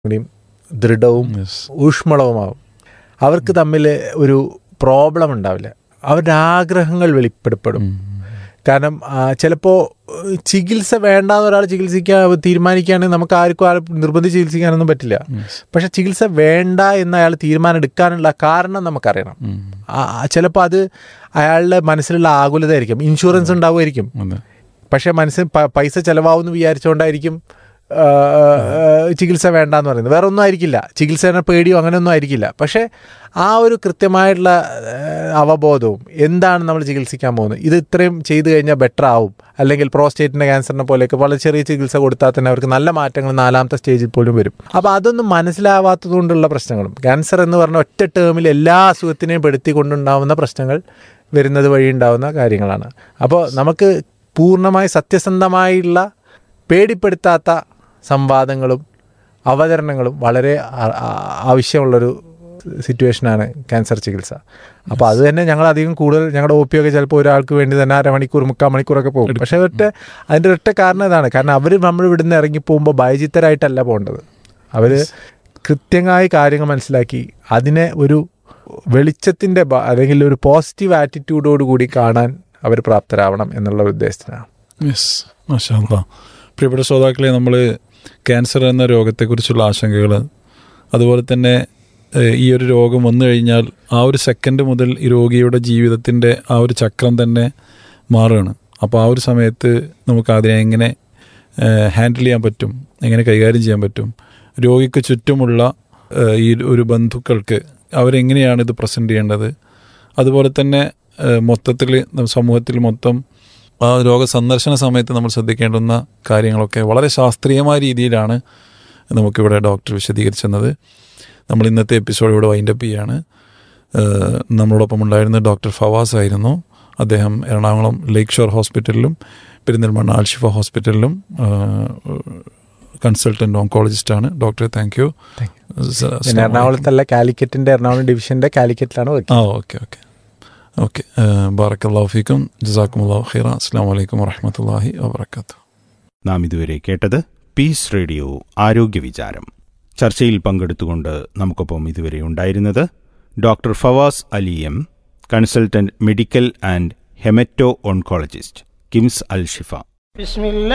കൂടിയും ദൃഢവും Yes. ഊഷ്മളവുമാവും അവർക്ക് തമ്മിൽ ഒരു പ്രോബ്ലം ഉണ്ടാവില്ല അവരുടെ ആഗ്രഹങ്ങൾ വെളിപ്പെടുപ്പെടും ഉം. കാരണം ചിലപ്പോൾ ചികിത്സ വേണ്ടാന്ന് ഒരാൾ ചികിത്സിക്കാൻ തീരുമാനിക്കുകയാണെങ്കിൽ നമുക്ക് ആർക്കും ആൾ നിർബന്ധിച്ച് ചികിത്സിക്കാനൊന്നും പറ്റില്ല Yes. പക്ഷെ ചികിത്സ വേണ്ട എന്ന് അയാൾ തീരുമാനം എടുക്കാനുള്ള കാരണം നമുക്കറിയണം ഉം. ചിലപ്പോൾ അത് അയാളുടെ മനസ്സിലുള്ള ആകുലത ആയിരിക്കും ഇൻഷുറൻസ് ഉണ്ടാവുമായിരിക്കും അതെ. പക്ഷേ മനസ്സിന് പ- പൈസ ചിലവാകുമെന്ന് വിചാരിച്ചുകൊണ്ടായിരിക്കും ആ, ആ, ചികിത്സ വേണ്ടാന്ന് പറയുന്നത് വേറെ ഒന്നും ആയിരിക്കില്ല ചികിത്സേനെ പേടിയോ അങ്ങനെയൊന്നും ആയിരിക്കില്ല പക്ഷേ ആ ഒരു കൃത്യമായിട്ടുള്ള ആ, അവബോധവും എന്താണ് നമ്മൾ ചികിത്സിക്കാൻ പോകുന്നത് ഇത് ഇത്രയും ചെയ്തു കഴിഞ്ഞാൽ ബെറ്റർ ആവും അല്ലെങ്കിൽ പ്രോസ്റ്റേറ്റിൻ്റെ ക്യാൻസറിനെ പോലെയൊക്കെ വളരെ ചെറിയ ചികിത്സ കൊടുത്താൽ തന്നെ അവർക്ക് നല്ല മാറ്റങ്ങൾ നാലാമത്തെ സ്റ്റേജിൽ പോലും വരും അപ്പോൾ അതൊന്നും മനസ്സിലാവാത്തതുകൊണ്ടുള്ള പ്രശ്നങ്ങളും ക്യാൻസർ എന്ന് പറഞ്ഞ ഒറ്റ ടേമിൽ എല്ലാ അസുഖത്തിനെയും പെടുത്തിക്കൊണ്ടുണ്ടാവുന്ന പ്രശ്നങ്ങൾ വരുന്നത് വഴി ഉണ്ടാവുന്ന കാര്യങ്ങളാണ് അപ്പോൾ നമുക്ക് പൂർണ്ണമായി സത്യസന്ധമായുള്ള പേടിപ്പെടുത്താത്ത സംവാദങ്ങളും അവതരണങ്ങളും വളരെ ആ- ആ- ആവശ്യമുള്ളൊരു സിറ്റുവേഷനാണ് ക്യാൻസർ ചികിത്സ അപ്പോൾ അത് തന്നെ ഞങ്ങൾ അധികം കൂടുതൽ ഞങ്ങളുടെ ഒ പി ഒക്കെ ചിലപ്പോൾ ഒരാൾക്ക് വേണ്ടി തന്നെ അരമണിക്കൂർ മുക്കാൽ മണിക്കൂറൊക്കെ പോകും പക്ഷേ ഒറ്റ അതിൻ്റെ ഒറ്റ കാരണം ഇതാണ് കാരണം അവർ നമ്മൾ ഇവിടുന്ന് ഇറങ്ങി പോകുമ്പോൾ ഭയചിത്തരായിട്ടല്ല പോകേണ്ടത് അവർ കൃത്യമായി കാര്യങ്ങൾ മനസ്സിലാക്കി അതിനെ ഒരു വെളിച്ചത്തിൻ്റെ ബ- അല്ലെങ്കിൽ ഒരു പോസിറ്റീവ് ആറ്റിറ്റ്യൂഡോട് കൂടി കാണാൻ അവർ പ്രാപ്തരാവണം എന്നുള്ള ഒരു ഉദ്ദേശത്തിനാണ് യെസ് മാഷാ അല്ലാ. പ്രിയപ്പെട്ട ശ്രോതാക്കളെ നമ്മൾ ക്യാൻസർ എന്ന രോഗത്തെക്കുറിച്ചുള്ള ആശങ്കകൾ അതുപോലെ തന്നെ ഏഹ്, ഈ ഒരു രോഗം വന്നു കഴിഞ്ഞാൽ ആ ഒരു സെക്കൻഡ് മുതൽ ഈ രോഗിയുടെ ജീവിതത്തിൻ്റെ ആ ഒരു ചക്രം തന്നെ മാറുകയാണ് അപ്പോൾ ആ ഒരു സമയത്ത് നമുക്ക് അതിനെ എങ്ങനെ ഹാൻഡിൽ ചെയ്യാൻ പറ്റും എങ്ങനെ കൈകാര്യം ചെയ്യാൻ പറ്റും രോഗിക്ക് ചുറ്റുമുള്ള ഏഹ്, ഈ ഒരു ബന്ധുക്കൾക്ക് അവരെങ്ങനെയാണ് ഇത് പ്രസൻറ്റ് ചെയ്യേണ്ടത് അതുപോലെ തന്നെ ഏഹ്, മൊത്തത്തിൽ സമൂഹത്തിൽ മൊത്തം ആ രോഗ സന്ദർശന സമയത്ത് നമ്മൾ ശ്രദ്ധിക്കേണ്ടുന്ന കാര്യങ്ങളൊക്കെ വളരെ ശാസ്ത്രീയമായ രീതിയിലാണ് നമുക്കിവിടെ ഡോക്ടർ വിശദീകരിച്ചത് നമ്മൾ ഇന്നത്തെ എപ്പിസോഡ് ഇവിടെ വൈൻഡപ്പ് ചെയ്യാണ് ഏഹ് നമ്മളോടൊപ്പം ഉണ്ടായിരുന്ന ഡോക്ടർ ഫവാസ് ആയിരുന്നു അദ്ദേഹം എറണാകുളം ലേക്ക് ഷോർ ഹോസ്പിറ്റലിലും പെരിന്തൽമണ്ണ ആൽഷിഫ ഹോസ്പിറ്റലിലും കൺസൾട്ടൻറ്റ് ഓങ്കോളജിസ്റ്റാണ് ഡോക്ടറെ താങ്ക് യു പിന്നെ എറണാകുളത്തല്ല കാലിക്കറ്റിൻ്റെ എറണാകുളം ഡിവിഷൻ്റെ കാലിക്കറ്റിലാണ് വർക്ക് ആ ഓക്കെ ഓക്കെ ഓക്കെ ബാറക്കല്ലാഹു ഫീക്കും ജസാക്കുമുല്ലാഹു ഖൈറ അസ്സാം വലൈക്കും വറഹമത്തല്ലാഹി വാബർക്കാത്തു നാം ഇതുവരെ കേട്ടത് പീസ് റേഡിയോ ആരോഗ്യ വിചാരം ചർച്ചയിൽ പങ്കെടുത്തുകൊണ്ട് നമുക്കൊപ്പം ഇതുവരെ ഉണ്ടായിരുന്നത് doctor Fawaz Ali M consultant medical and hemato oncologist KIMS Al Shifa بسم الله